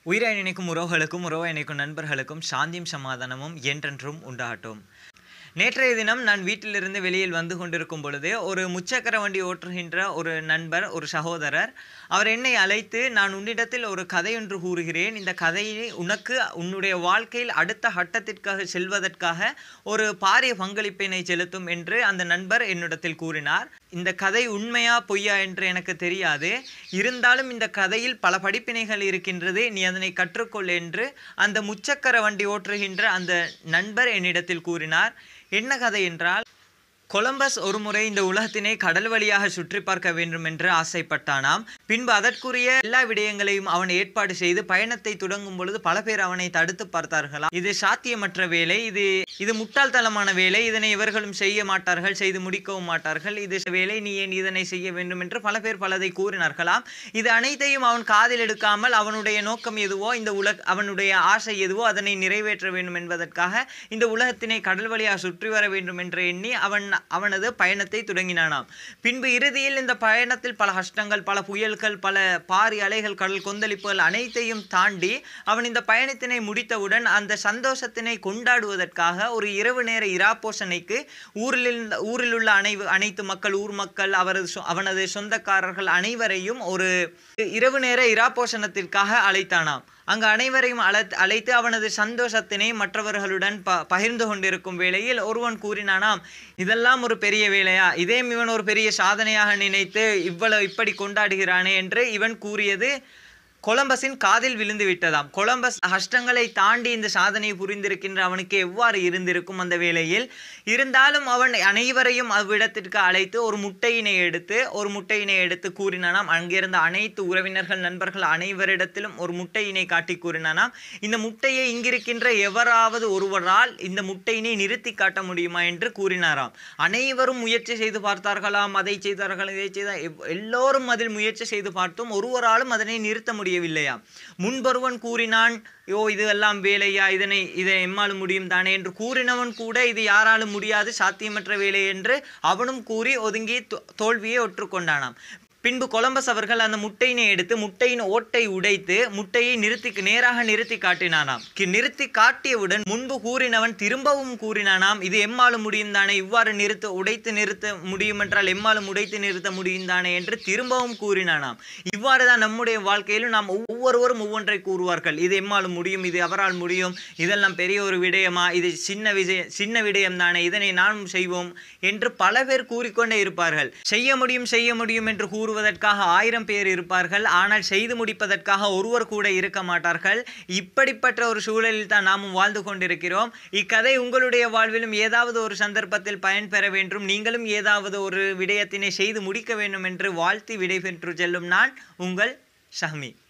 உயிரை நினைக்கும் உறவுகளுக்கும் உறவை நினைக்கும் நண்பர்களுக்கும் சாந்தியும் சமாதானமும் என்றென்றும் உண்டாகட்டும் நேற்றைய தினம் நான் வீட்டிலிருந்து வெளியில் வந்து கொண்டிருக்கும் பொழுது ஒரு முச்சக்கர வண்டி ஓட்டுகின்ற ஒரு நண்பர் ஒரு சகோதரர் அவர் என்னை அழைத்து நான் உன்னிடத்தில் ஒரு கதையொன்று கூறுகிறேன் இந்த கதையை உனக்கு உன்னுடைய வாழ்க்கையில் அடுத்த கட்டத்திற்காக செல்வதற்காக ஒரு பாரிய பங்களிப்பினை செலுத்தும் என்று அந்த நண்பர் என்னிடத்தில் கூறினார் இந்த கதை உண்மையா பொய்யா என்று எனக்கு தெரியாது இருந்தாலும் இந்த கதையில் பல படிப்பினைகள் இருக்கின்றது நீ அதனை கற்றுக்கொள் என்று அந்த முச்சக்கர வண்டி ஓட்டுகின்ற அந்த நண்பர் என்னிடத்தில் கூறினார் என்ன கதை என்றால் கொலம்பஸ் ஒருமுறை இந்த உலகத்தினை கடல் வழியாக சுற்றி பார்க்க வேண்டும் என்று ஆசைப்பட்டானாம் பின்பு அதற்குரிய எல்லா விடயங்களையும் அவன் ஏற்பாடு செய்து பயணத்தை தொடங்கும் பொழுது பல பேர் அவனை தடுத்து பார்த்தார்களாம் இது சாத்தியமற்ற வேலை இது இது முட்டாள்தனமான வேலை இதனை இவர்களும் செய்ய மாட்டார்கள் செய்து முடிக்கவும் மாட்டார்கள் இது வேலை நீ ஏன் இதனை செய்ய வேண்டும் என்று பல பேர் பலதை கூறினார்களாம் இது அனைத்தையும் அவன் காதில் எடுக்காமல் அவனுடைய நோக்கம் எதுவோ இந்த உலக அவனுடைய ஆசை எதுவோ அதனை நிறைவேற்ற வேண்டும் என்பதற்காக இந்த உலகத்தினை கடல் வழியாக சுற்றி வர வேண்டும் என்று எண்ணி அவன் அவனது பயணத்தை தொடங்கினானாம் பின்பு இறுதியில் இந்த பயணத்தில் பல கஷ்டங்கள் பல புயல்கள் பல பாரி அலைகள் கடல் கொந்தளிப்புகள் அனைத்தையும் தாண்டி அவன் இந்த பயணத்தினை முடித்தவுடன் அந்த சந்தோஷத்தினை கொண்டாடுவதற்காக ஒரு இரவு நேர இராப்போசனைக்கு ஊரில் இருந்த- ஊரில் உள்ள அனைவு அனைத்து மக்கள் ஊர் மக்கள் அவரது சொ- அவனது சொந்தக்காரர்கள் அனைவரையும் ஒரு இரவு நேர இராப்போஷணத்திற்காக அழைத்தானாம் அங்கு அனைவரையும் அழ அழைத்து அவனது சந்தோஷத்தினை மற்றவர்களுடன் ப பகிர்ந்து கொண்டிருக்கும் வேளையில் ஒருவன் கூறினானாம் இதெல்லாம் ஒரு பெரிய வேலையா இதே இவன் ஒரு பெரிய சாதனையாக நினைத்து இவ்வளவு இப்படி கொண்டாடுகிறானே என்று இவன் கூறியது கொலம்பஸின் காதில் விழுந்து விட்டதாம் கொலம்பஸ் கஷ்டங்களை தாண்டி இந்த சாதனையை புரிந்திருக்கின்ற அவனுக்கு எவ்வாறு இருந்திருக்கும் அந்த வேளையில் இருந்தாலும் அவன் அனைவரையும் அவ்விடத்திற்கு அழைத்து ஒரு முட்டையினை எடுத்து ஒரு முட்டையினை எடுத்து கூறினானாம் அங்கிருந்த அனைத்து உறவினர்கள் நண்பர்கள் அனைவரிடத்திலும் ஒரு முட்டையினை காட்டி கூறினானாம் இந்த முட்டையை இங்கிருக்கின்ற எவராவது ஒருவரால் இந்த முட்டையினை நிறுத்தி காட்ட முடியுமா என்று கூறினாராம் அனைவரும் முயற்சி செய்து பார்த்தார்களாம் அதை செய்தார்கள் இதை செய்தார் எவ்- எல்லோரும் அதில் முயற்சி செய்து பார்த்தும் ஒருவராலும் அதனை நிறுத்த முடியவில்லையா முன்பொருவன் கூறினான் யோ இது எல்லாம் வேலையா இதனை இதை எம்மாலும் முடியும் தானே என்று கூறினவன் கூட இது யாராலும் முடியாது சாத்தியமற்ற வேலை என்று அவனும் கூறி ஒதுங்கி தோ- தோல்வியை ஒற்றுக்கொண்டானாம் பின்பு கொலம்பஸ் அவர்கள் அந்த முட்டையினை எடுத்து முட்டையின் ஓட்டை உடைத்து முட்டையை நிறுத்தி நேராக நிறுத்தி காட்டினானாம் கி- நிறுத்தி காட்டியவுடன் முன்பு கூறினவன் திரும்பவும் கூறினானாம் இது எம்மாலும் முடியும் தானே இவ்வாறு நிறுத்த உடைத்து நிறுத்த முடியும் என்றால் எம்மாலும் உடைத்து நிறுத்த முடியும் தானே என்று திரும்பவும் கூறினானாம் இவ்வாறு தான் நம்முடைய வாழ்க்கையிலும் நாம் ஒவ்வொருவரும் ஒவ்வொன்றை கூறுவார்கள் இது எம்மாலும் முடியும் இது அவரால் முடியும் இதெல்லாம் பெரிய ஒரு விடயமா இது சின்ன விஜய சின்ன விடயம் தானே இதனை நானும் செய்வோம் என்று பல பேர் கூறிக்கொண்டே இருப்பார்கள் செய்ய முடியும் செய்ய முடியும் என்று கூறுவதற்காக ஆயிரம் பேர் இருப்பார்கள் ஆனால் செய்து முடிப்பதற்காக ஒருவர் கூட இருக்க மாட்டார்கள் இப்படிப்பட்ட ஒரு சூழலில் தான் நாமும் வாழ்ந்து கொண்டிருக்கிறோம் இக்கதை உங்களுடைய வாழ்விலும் ஏதாவது ஒரு சந்தர்ப்பத்தில் பயன்பெற வேண்டும் நீங்களும் ஏதாவது ஒரு விடயத்தினை செய்து முடிக்க வேண்டும் என்று வாழ்த்தி விடைபெற்று செல்லும் நான் உங்கள் ஷஹ்மி